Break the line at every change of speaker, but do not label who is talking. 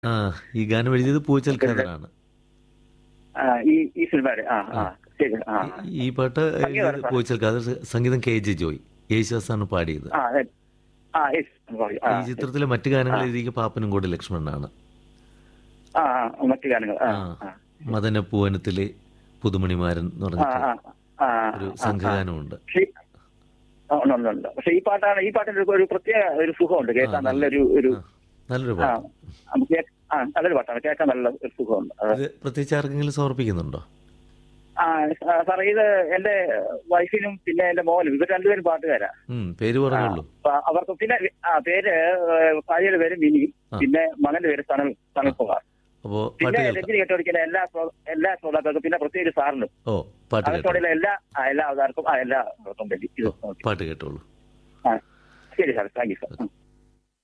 ആ ഈ ഗാനം എഴുതിയത് പൂച്ചൽ ഖാദറാണ്
ആ, ഈ ഈ സിനിമയുടെ ആ ആ ശരി ആ
ഈ പാട്ട്
സംഗീതം
എഴുതിയത്
സാർ.
പൂച്ചൽ ഖാദർ സംഗീതം കെ ജെ ജോയ് യേശുദാസാണ് പാടിയത്
ആ അതെ. ആ yes, sorry. ആ,
ഈ ചിത്രത്തിലെ മറ്റു ഗാനങ്ങൾ എഴുതിയ പാപ്പനും ലക്ഷ്മണനാണ്
ആ ആ, മറ്റു ഗാനങ്ങൾ ആ
ആ
ആ
മദനപ്പൂവനത്തിലെ പുതുമണിമാരൻ എന്ന്
ആ
പറഞ്ഞിട്ട്
ആ, ആ
ഒരു
ആ, ആ.
സംഘഗാനമുണ്ട്
പക്ഷേ ഈ- ആ, ഉണ്ട്, ഉണ്ട്, ഉണ്ട്. പക്ഷേ ഈ പാട്ടാണ് ഈ പാട്ടിന് ഒരു- ഒരു പ്രത്യേക ഒരു സുഖമുണ്ട് കേൾക്കാൻ
ആ,
നല്ലൊരു ഒരു
ആ, നല്ലൊരു
ആ
പാട്ട്
നമുക്ക് കേൾക്ക- ആ നല്ലൊരു പാട്ടാണ് കേൾക്കാൻ നല്ല ഒരു സുഖമുണ്ട് അത്
ഇത് പ്രത്യേകിച്ച് ആർക്കെങ്കിലും സമർപ്പിക്കുന്നുണ്ടോ
ആ ആ, സാറേ ഇത് എന്റെ വൈഫിനും പിന്നെ എന്റെ മോനും ഇവർ രണ്ടുപേരും പാട്ടുകാരാ
ഉം പേര് പറഞ്ഞുള്ളൂ
അപ്പൊ അവർക്ക് പിന്നെ ആ പേര് ഏഹ്, ഭാര്യയുടെ പേര് മിനി
ആ.
പിന്നെ മകന്റെ പേര് തണൽ തണൽകുമാർ
അപ്പോ പാട്ട്
പിന്നെ
കേൾക്കാം
രഞ്ജിനി കേട്ടോടിക്കുന്ന എല്ലാ ശ്രോ- എല്ലാ ശ്രോതാക്കൾക്കും പിന്നെ പ്രത്യേകിച്ച് സാറിനും
ഓ പാട്ട് കേട്ടോ
അകത്തോടെയുള്ള എല്ലാ ആ, എല്ലാ ആൾക്കാർക്കും ആ എല്ലാ ശ്രോതാക്കൾക്കും വേണ്ടി ഇത്
ഓ, പാട്ട് കേട്ടോളൂ
ആ ശരി സാർ താങ്ക് യു സാർ ഉം.